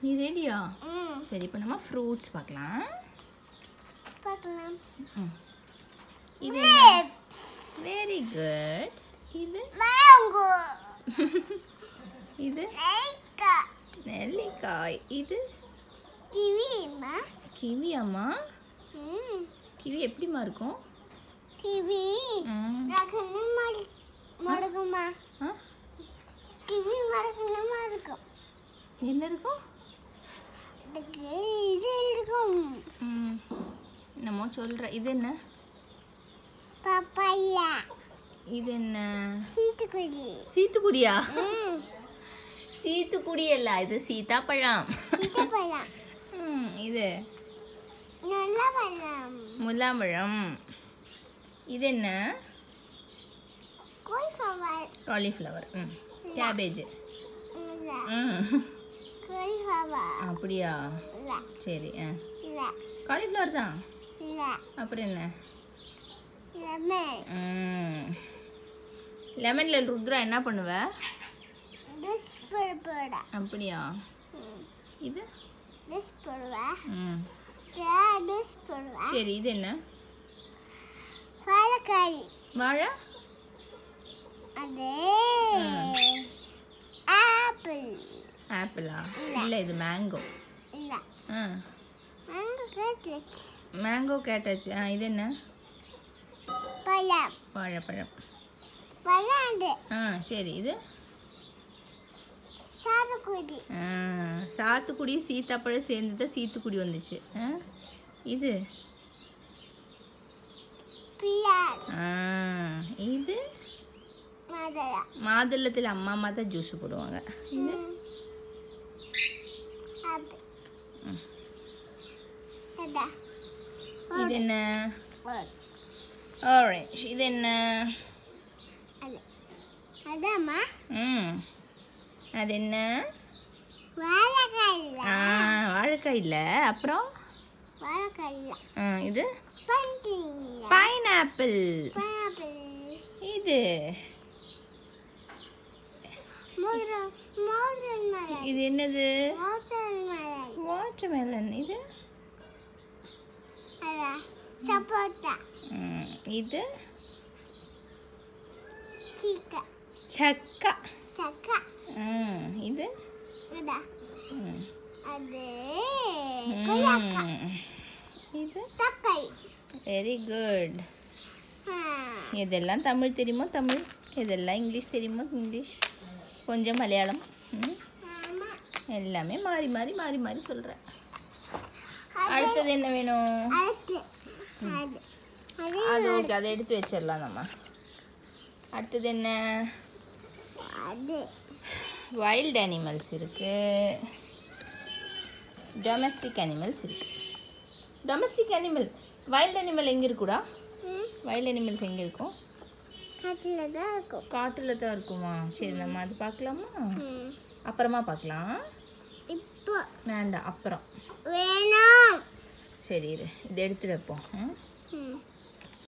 நீ ரெடியா ம் சரி இப்போ நம்ம ஃப்ரூட்ஸ் பார்க்கலாம் பார்க்கலாம் ம். இது வெரி குட் இது மேங்கோ இது லைக்கா நெல்லிக்காய் இது கிவிமா கிவி அம்மா ம் கிவி எப்படிம்மா இருக்கும் கிவி ம். ரகன மடு மடுக்குமா ஆ கிவி மடுக்கணுமா இருக்கும் என்ன இருக்கும் அதுக்கு இது இருக்கும் ம் என்னமோ சொல்கிற இது என்ன பப்பாயா இது என்ன சீட்டுக்குடி சீத்துக்குடியா ம் சீத்துக்குடி அல்ல இது சீதாப்பழம் சீட்டுப்பழம் ம் இது நல்ல பழம் முலாம்பழம் இது என்ன கோல்ஃப்ளவர் காலிஃப்ளவர் ம் கேபேஜ் இல்ல ம் கோல்ஃப்ளவர் அப்படியா இல்ல சரி ஆ இல்ல காலிஃப்ளவர் தான் இல்ல அப்புறம் என்ன லெமன் ம் லெமனில் ருத்ரா என்ன பண்ணுவ டிஷ் போட போட அப்படியா இது டிஷ் போடுவேன் ம் டிஷ் போடுவேன் சரி இது என்ன வாழைக்காய் வாழை அது ஆப்பிள் ஆப்பிளா இல்லை இது மேங்கோ இல்ல ஆ அங்க கேட்டு மேங்கோ கேட்டாச்சு ஆ இது என்ன பழம் வாழைப்பழம் பழாண்டு ஆ சரி இது சாதக்குடி ஆ, சாத்துக்குடி சீத்தாப்பழம் சேர்ந்து தான் சீத்துக்குடி வந்துச்சு ஆ இது பியார் ஆ இது மதுரா மாதுளத்தில் அம்மா அம்மா தான் ஜூஸ் போடுவாங்க இது ஆப்பிள் அடா இது என்ன ஒரு ஆரஞ்சு இது என்ன அது அதாம்மா ம் அது என்ன வாழைக்காய் ஆ வாழைக்காய் இல்லை அப்புறம் வாழைக்காய் ஆ, இது பண்டிங்க பைனாப்பிள் ஆப்பிள் இது மோதிரம் மோதிரம் மலர் இது என்னது மோதிரம் மலர் வாட்டர்மெலன் இது அதா சப்போட்டா ம், இது சீக்கா சக்கா சக்கா ம், இது அதா ம், அது கொய்யாக்கா ம், இது தக்காளி வெரி குட் ஆ, எதெல்லாம் தமிழ் தெரியுமோ தமிழ் எதெல்லாம் இங்கிலீஷ் தெரியுமோ இங்கிலீஷ் கொஞ்சம் மலையாளம் ம், ஆமா எல்லாமே மாறி மாறி மாறி மாறி சொல்கிறேன் அது அடுத்தது என்ன வேணும் அடுத்து அது அது அது ஓகே அதை எடுத்து வச்சிடலாம் நம்ம அடுத்தது என்ன அது வைல்ட் அனிமல்ஸ் இருக்கு டொமஸ்டிக் அனிமல்ஸ் இருக்கு டொமஸ்டிக் அனிமல் வைல்ட் அனிமல் எங்கே இருக்குடா ம், வைல்ட் அனிமல்ஸ் எங்கே இருக்கும் காட்டுல தான் இருக்கும் காட்டில் தான் இருக்குமா சரி நம்ம அது பார்க்கலாமா ம், அப்புறமா பார்க்கலாம் இப்போ வேண்டாம் அப்புறம் வேணும் சரி இரு இதை எடுத்து வைப்போம் ம்? ம்